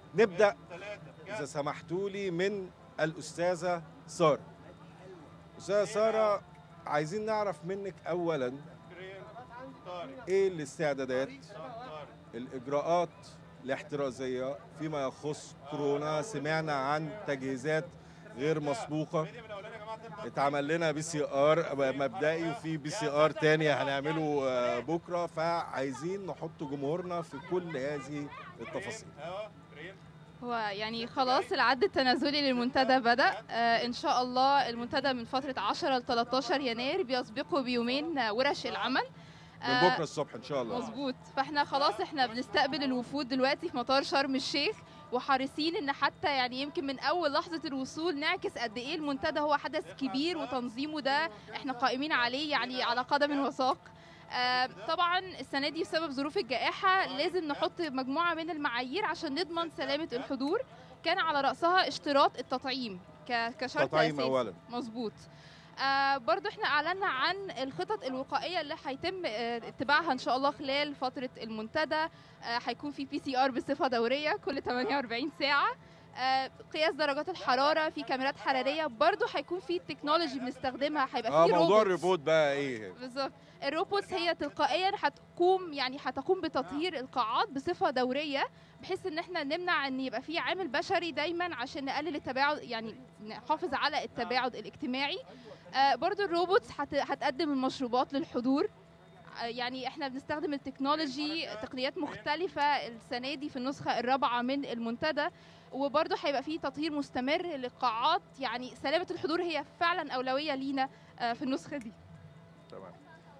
نبدا اذا سمحتوا لي من الاستاذه ساره استاذه ساره عايزين نعرف منك اولا ايه الاستعدادات الاجراءات الاحترازيه فيما يخص كورونا سمعنا عن تجهيزات غير مسبوقه اتعمل لنا بي سي ار مبدئي وفي بي سي ار تاني هنعمله آه، بكره فعايزين نحط جمهورنا في كل هذه التفاصيل هو يعني خلاص العد التنازلي للمنتدى بدأ آه إن شاء الله المنتدى من فترة 10 ل 13 يناير بيسبقه بيومين آه، ورش العمل من بكره الصبح ان شاء الله مظبوط فاحنا خلاص احنا بنستقبل الوفود دلوقتي في مطار شرم الشيخ وحريصين ان حتى يعني يمكن من اول لحظه الوصول نعكس قد ايه المنتدى هو حدث كبير وتنظيمه ده احنا قائمين عليه يعني على قدم وساق آه، طبعا السنه دي بسبب ظروف الجائحه لازم نحط مجموعه من المعايير عشان نضمن سلامه الحضور كان على راسها اشتراط التطعيم ك- كشرط تطعيم اساسي اولا مظبوط آه برضو احنا اعلنا عن الخطط الوقائيه اللي هيتم آه اتباعها ان شاء الله خلال فتره المنتدى آه هيكون في بي سي ار بصفه دوريه كل 48 ساعه آه قياس درجات الحراره في كاميرات حراريه برضو هيكون في تكنولوجي بنستخدمها هيبقى اه في موضوع روبوتس. الريبوت بقى ايه بالظبط الروبوتس هي تلقائيا هتقوم يعني هتقوم بتطهير القاعات بصفه دوريه بحيث ان احنا نمنع ان يبقى في عامل بشري دايما عشان نقلل التباعد يعني نحافظ على التباعد الاجتماعي آه برضو الروبوتس هت- هتقدم المشروبات للحضور آه، يعني احنا بنستخدم التكنولوجي تقنيات مختلفة السنة دي في النسخة الرابعة من المنتدى وبرضه هيبقى فيه تطهير مستمر للقاعات يعني سلامة الحضور هي فعلا أولوية لينا آه، في النسخة دي